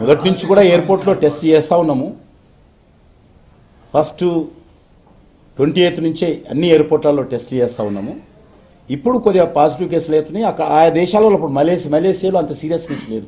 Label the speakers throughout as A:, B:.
A: మొదటి నుంచి కూడా ఎయిర్పోర్ట్లో టెస్ట్ చేస్తూ ఉన్నాము ఫస్ట్ ట్వంటీ ఎయిత్ నుంచే అన్ని ఎయిర్పోర్ట్లలో టెస్ట్లు చేస్తూ ఉన్నాము ఇప్పుడు కొద్దిగా పాజిటివ్ కేసులు అవుతున్నాయి అక్కడ ఆయా దేశాలలో ఇప్పుడు మలేసి మలేసియాలో అంత సీరియస్నెస్ లేదు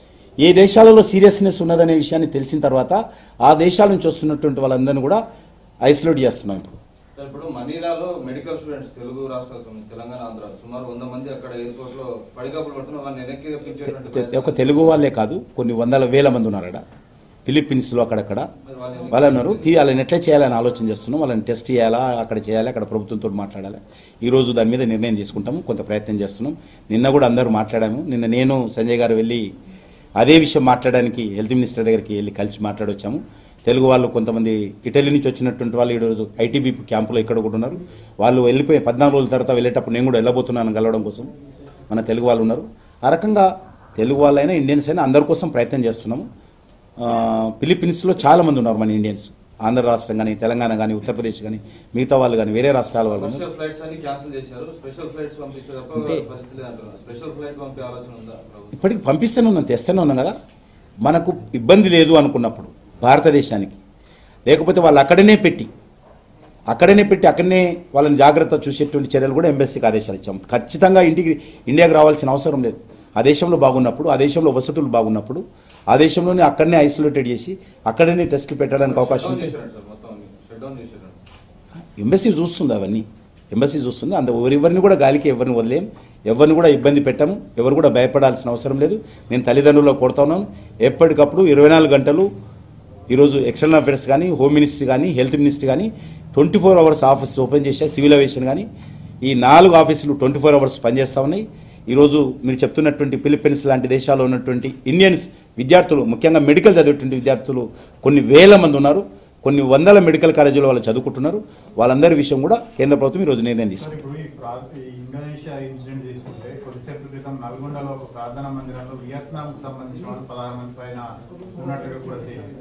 A: ఏ దేశాలలో సీరియస్నెస్ ఉన్నదనే విషయాన్ని తెలిసిన తర్వాత ఆ దేశాల నుంచి వస్తున్నటువంటి వాళ్ళందరినీ కూడా ఐసోలేట్ చేస్తున్నాం ఇప్పుడు
B: సార్, ఇప్పుడు మనీలాలో మెడికల్ స్టూడెంట్స్ తెలుగు రాష్ట్రాలకు సంబంధించి తెలంగాణ ఆంధ్ర సుమారు వంద మంది అక్కడ ఎయిర్పోర్ట్ లో పడిగాపులు పడుతున్న వాళ్ళని వెనక్కి రప్పించేటువంటి
A: తె- ఒక
B: ప్రయత్నం.
A: తెలుగు వాళ్ళే కాదు కొన్ని వందల వేల మంది ఉన్నారట ఫిలిప్పీన్స్లో అక్కడక్కడ
B: మరి వాళ్ళని
A: వాళ్ళు అన్నారు తీ వాళ్ళని ఎట్లా చేయాలని ఆలోచన చేస్తున్నాం వాళ్ళని టెస్ట్ చేయాలా అక్కడ చేయాలి అక్కడ ప్రభుత్వంతో మాట్లాడాలి ఈ రోజు దాని మీద నిర్ణయం తీసుకుంటాము కొంత ప్రయత్నం చేస్తున్నాం నిన్న కూడా అందరూ మాట్లాడాము నిన్న నేను సంజయ్ గారు వెళ్ళి అదే విషయం మాట్లాడడానికి హెల్త్ మినిస్టర్ దగ్గరికి వెళ్ళి కలిసి మాట్లాడొచ్చాము తెలుగు వాళ్ళు కొంతమంది ఇటలీ నుంచి వచ్చినటువంటి వాళ్ళు ఈరోజు ఐటీబీ క్యాంపులో ఇక్కడ కూడా ఉన్నారు వాళ్ళు వెళ్ళిపోయి పద్నాలుగు రోజుల తర్వాత వెళ్ళేటప్పుడు నేను కూడా వెళ్ళబోతున్నాను కలవడం కోసం మన తెలుగు వాళ్ళు ఉన్నారు ఆ రకంగా తెలుగు వాళ్ళైనా ఇండియన్స్ అయినా అందరి కోసం ప్రయత్నం చేస్తున్నాము ఆ, ఫిలిప్పీన్స్లో చాలా మంది ఉన్నారు మన ఇండియన్స్ ఆంధ్ర రాష్ట్రం కానీ తెలంగాణ కానీ ఉత్తరప్రదేశ్ కానీ మిగతా వాళ్ళు కానీ వేరే రాష్ట్రాల వాళ్ళు ఉన్నారు.
B: కమర్షియల్ ఫ్లైట్స్ అన్ని క్యాన్సిల్ చేశారు స్పెషల్ ఫ్లైట్స్ పంపిస్తే తప్ప
A: అంటే-
B: పరిస్థితి లేదు అంటున్నారు స్పెషల్ ఫ్లైట్ పంపే ఆలోచన ఉందా ప్రభుత్వం?
A: ఇప్పటికి పంపిస్తూనే ఉన్నాం తెస్తూనే ఉన్నాం కదా మనకు ఇబ్బంది లేదు అనుకున్నప్పుడు భారతదేశానికి లేకపోతే వాళ్ళు అక్కడనే పెట్టి అక్కడనే పెట్టి అక్కడనే వాళ్ళని జాగ్రత్త చూసేటువంటి చర్యలు కూడా ఎంబెస్సీకి ఆదేశాలు ఇచ్చాము ఖచ్చితంగా ఇంటికి ఇండియాకి రావాల్సిన అవసరం లేదు ఆ దేశంలో బాగున్నప్పుడు ఆ దేశంలో వసతులు బాగున్నప్పుడు ఆ దేశంలోనే అక్కడనే ఐసోలేటెడ్ చేసి అక్కడనే టెస్టులు పెట్టడానికి అవకాశం
B: Shut down
A: ఉంటుంది
B: చేశారంట సార్ మొత్తం అన్ని. Shut down చేశారంట.
A: ఎంబసీ చూస్తుంది అవన్నీ ఎంబసీ చూస్తుంది అంత ఎవరెవరిని కూడా గాలికి ఎవరిని వదిలేం ఎవరిని కూడా ఇబ్బంది పెట్టము ఎవరు కూడా భయపడాల్సిన అవసరం లేదు నేను తల్లిదండ్రుల్లో కొడతా ఉన్నాను ఎప్పటికప్పుడు ఇరవై నాలుగు గంటలు ఈరోజు ఎక్స్టర్నల్ అఫేర్స్ కానీ హోమ్ మినిస్ట్రీ కానీ హెల్త్ మినిస్ట్రీ కానీ twenty four hours office open చేసే సివిల్ అవియేషన్ కానీ ఈ నాలుగు ఆఫీసులు ట్వంటీ ఫోర్ అవర్స్ పనిచేస్తూ ఉన్నాయి ఈరోజు మీరు చెప్తున్నటువంటి ఫిలిప్పీన్స్ లాంటి దేశాల్లో ఉన్నటువంటి ఇండియన్స్ విద్యార్థులు ముఖ్యంగా మెడికల్ చదివేటువంటి విద్యార్థులు కొన్ని వేల మంది ఉన్నారు కొన్ని వందల మెడికల్ కాలేజీలో వాళ్ళు చదువుకుంటున్నారు వాళ్ళందరి విషయం కూడా కేంద్ర ప్రభుత్వం ఈరోజు నిర్ణయం
C: సార్
A: తీసుకుంది
C: ఇప్పుడు ఈ ప్రా- ఈ ఇండోనేషియా ఇన్సిడెంట్ తీసుకుంటే కొద్దిసేపు క్రితం నల్గొండలో ఒక ప్రార్థనా మందిరంలో వియత్నాం కు సంబంధించిన వాళ్ళు పదహారు మంది పైన ఉన్నట్టుగా కూడా తేలింది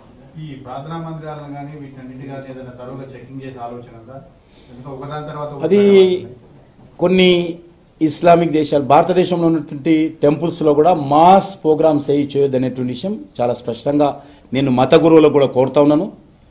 C: ఈ ప్రార్థనా మందిరాలను కానీ వీటిని కానీ ఏదైనా తరువుగా చెకింగ్ చేసే ఆలోచన ఉందా ఎందుకంటే ఒకదాని తర్వాత ఒకటి
A: అది
C: బయటపడుతుంది.
A: కొన్ని ఇస్లామిక్ దేశాలు భారతదేశంలో ఉన్నటువంటి టెంపుల్స్లో కూడా మాస్ ప్రోగ్రామ్స్ వేయి చేయొద్దు అనేటువంటి విషయం చాలా స్పష్టంగా నేను మత గురువులకు కూడా కోరుతా ఉన్నాను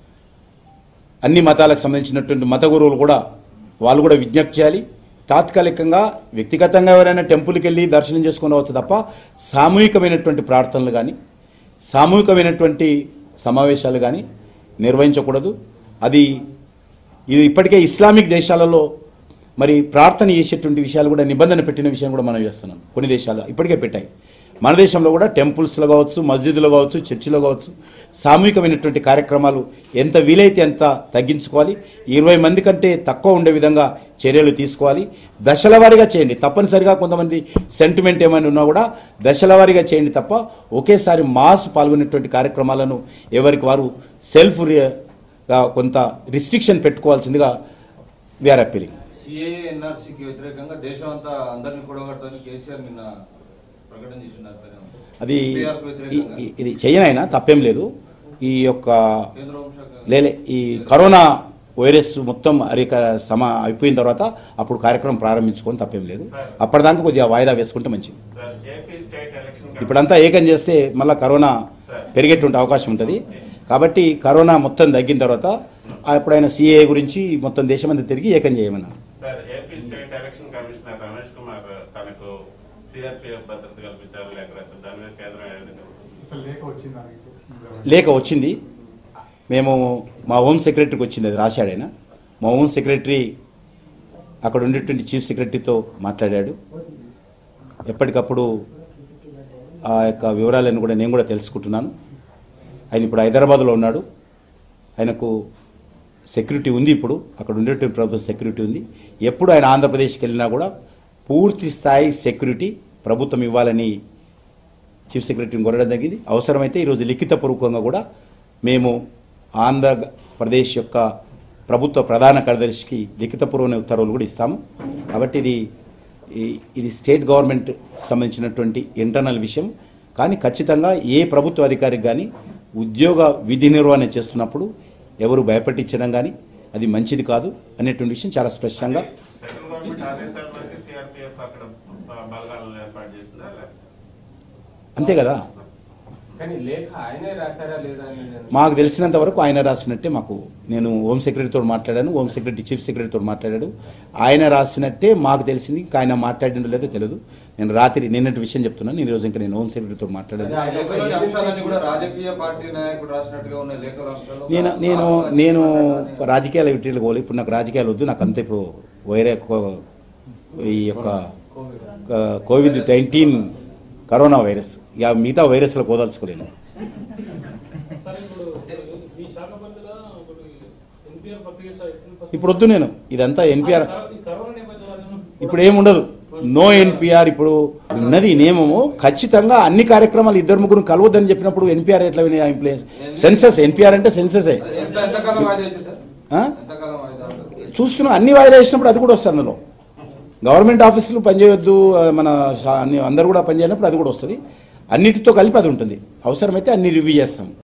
A: అన్ని మతాలకు సంబంధించినటువంటి మత గురువులు కూడా వాళ్ళు కూడా విజ్ఞప్తి చేయాలి తాత్కాలికంగా వ్యక్తిగతంగా ఎవరైనా టెంపుల్కి వెళ్ళి దర్శనం చేసుకుని వచ్చు తప్ప సామూహికమైనటువంటి ప్రార్థనలు కానీ సామూహికమైనటువంటి సమావేశాలు కానీ నిర్వహించకూడదు అది ఇది ఇప్పటికే ఇస్లామిక్ దేశాలలో మరి ప్రార్థన చేసేటువంటి విషయాలు కూడా నిబంధన పెట్టిన విషయం కూడా మనం చేస్తున్నాం కొన్ని దేశాలు ఇప్పటికే పెట్టాయి మన దేశంలో కూడా టెంపుల్స్లో కావచ్చు మస్జిద్లో కావచ్చు చర్చిలో కావచ్చు సామూహికమైనటువంటి కార్యక్రమాలు ఎంత వీలైతే అంత తగ్గించుకోవాలి ఇరవై మంది కంటే తక్కువ ఉండే విధంగా చర్యలు తీసుకోవాలి దశల వారీగా చేయండి తప్పనిసరిగా కొంతమంది సెంటిమెంట్ ఏమైనా ఉన్నా కూడా దశల వారీగా చేయండి తప్ప ఒకేసారి మాస్ పాల్గొనేటువంటి కార్యక్రమాలను ఎవరికి వారు సెల్ఫ్ కొంత రిస్ట్రిక్షన్ పెట్టుకోవాల్సిందిగా వీఆర్ అప్పీలింగ్
B: సిఏఏ ఎన్ఆర్సీకి వ్యతిరేకంగా దేశం అంతా అందరినీ కూడగడతానని కేసీఆర్ నిన్న ప్రకటన చేసినారు పైన.
A: అది
B: NPR కు
A: ఈ-
B: వ్యతిరేకంగా
A: ఈ- ఇది చేయనైనా తప్పేం లేదు ఈ యొక్క
B: కేంద్ర హోంశాఖ
A: లేలే ఈ కరోనా వైరస్ మొత్తం అరిక సమ అయిపోయిన తర్వాత అప్పుడు కార్యక్రమం ప్రారంభించుకొని తప్పేం లేదు అప్పటిదాకా కొద్దిగా వాయిదా వేసుకుంటే మంచిది
D: సార్ ఏపీ స్టేట్ ఎలక్షన్
A: ఇప్పుడంతా ఏకం చేస్తే మళ్ళీ కరోనా పెరిగేటువంటి అవకాశం ఉంటుంది కాబట్టి కరోనా మొత్తం తగ్గిన తర్వాత ఆ ఎప్పుడైనా సిఏ గురించి మొత్తం దేశమంతా తిరిగి ఏకం చేయమన్నారు
D: sir AP state election commissioner Ramesh Kumar తనకు సిఆర్పిఎఫ్ భద్రత కల్పించారు లేక రాశారు దాని మీద కేంద్రం ఏ విధంగా ఉంది?
C: అసలు లేఖ వచ్చిందా మీకు
A: లేఖ వచ్చింది మేము మా హోమ్ సెక్రటరీకి వచ్చింది అది రాశాడైనా మా హోమ్ సెక్రటరీ అక్కడ ఉండేటువంటి చీఫ్ సెక్రటరీతో మాట్లాడాడు ఎప్పటికప్పుడు ఆ యొక్క వివరాలను కూడా నేను కూడా తెలుసుకుంటున్నాను ఆయన ఇప్పుడు హైదరాబాద్లో ఉన్నాడు ఆయనకు సెక్యూరిటీ ఉంది ఇప్పుడు అక్కడ ఉండేటువంటి ప్రభుత్వ సెక్యూరిటీ ఉంది ఎప్పుడు ఆయన ఆంధ్రప్రదేశ్కి వెళ్ళినా కూడా పూర్తి స్థాయి సెక్యూరిటీ ప్రభుత్వం ఇవ్వాలని చీఫ్ సెక్రటరీని కోరడం జరిగింది అవసరమైతే ఈరోజు లిఖితపూర్వకంగా కూడా మేము ఆంధ్రప్రదేశ్ యొక్క ప్రభుత్వ ప్రధాన కార్యదర్శికి లిఖితపూర్వమైన ఉత్తర్వులు కూడా ఇస్తాము కాబట్టి ఇది ఈ- ఇది స్టేట్ గవర్నమెంట్ సంబంధించినటువంటి ఇంటర్నల్ విషయం కానీ ఖచ్చితంగా ఏ ప్రభుత్వ అధికారికి కానీ ఉద్యోగ విధి నిర్వహణ చేస్తున్నప్పుడు ఎవరు భయపెట్టించడం కానీ అది మంచిది కాదు అనేటువంటి విషయం చాలా స్పష్టంగా
D: సెంట్రల్ గవర్నమెంట్ ఆదేశాల మేరకు సిఆర్పిఎఫ్ అక్కడ బ- బలగాలను ఏర్పాటు చేసిందా లేక
A: అంతే కదా
E: కానీ లేఖ ఆయనే రాశారా లేదా అనేది
A: మాకు తెలిసినంత వరకు ఆయన రాసినట్టే మాకు నేను హోమ్ సెక్రటరీతో మాట్లాడాను హోమ్ సెక్రటరీ చీఫ్ సెక్రటరీతో మాట్లాడాడు ఆయన రాసినట్టే మాకు తెలిసింది ఇంకా ఆయన మాట్లాడిండో లేదో తెలియదు నేను రాత్రి నిన్నటి విషయం చెప్తున్నాను నేను ఈ రోజు ఇంకా నేను హోమ్ సెక్రటరీతో మాట్లాడాను
B: ఆ లేఖలోని అంశాలన్నీ కూడా రాజకీయ పార్టీ నాయకుడు రాసినట్టుగా ఉన్నాయి లేఖల అంశాలు
A: నేను నేను నేను రాజకీయాల విట్రీలకు పోలే ఇప్పుడు నాకు రాజకీయాలు వద్దు నాకు అంత ఇప్పుడు వైరే కో- ఈ యొక్క క- కోవిడ్ నైన్టీన్ కరోనా వైరస్ ఇక మిగతా వైరస్లకు వదలుచుకోలేను
F: సార్ ఇప్పుడు ఈ శాఖ పరిధిలో ఇప్పుడు ఎన్పిఆర్ పత్రిక సాహిత్యం
A: ఇప్పుడు వద్దు నేను ఇదంతా ఎన్పిఆర్
F: ఈ కరోనా నేపథ్యంలో
A: ఇప్పుడు ఏముండదు నో ఎన్పిఆర్ ఇప్పుడు ఉన్నది నియమము ఖచ్చితంగా అన్ని కార్యక్రమాలు ఇద్దరు ముగ్గురు కలవద్దని చెప్పినప్పుడు ఎన్పిఆర్ ఎట్లా ఇంప్లూయెన్స్ సెన్సస్ ఎన్పిఆర్ అంటే సెన్ససే
B: ఎంత ఎంతకాలం వాయిదా వేసింది సార్
A: ఆ?
B: ఎంతకాలం వాయిదా ఉంటుంది?
A: చూస్తున్నా అన్ని వాయిదా వేసినప్పుడు అది కూడా వస్తుంది అందులో గవర్నమెంట్ ఆఫీసులు పనిచేయొద్దు ఆ, మన షా- అన్ని అందరు కూడా పనిచేయనప్పుడు అది కూడా వస్తుంది అన్నిటితో కలిపి అది ఉంటుంది అవసరమైతే అన్ని రివ్యూ చేస్తాం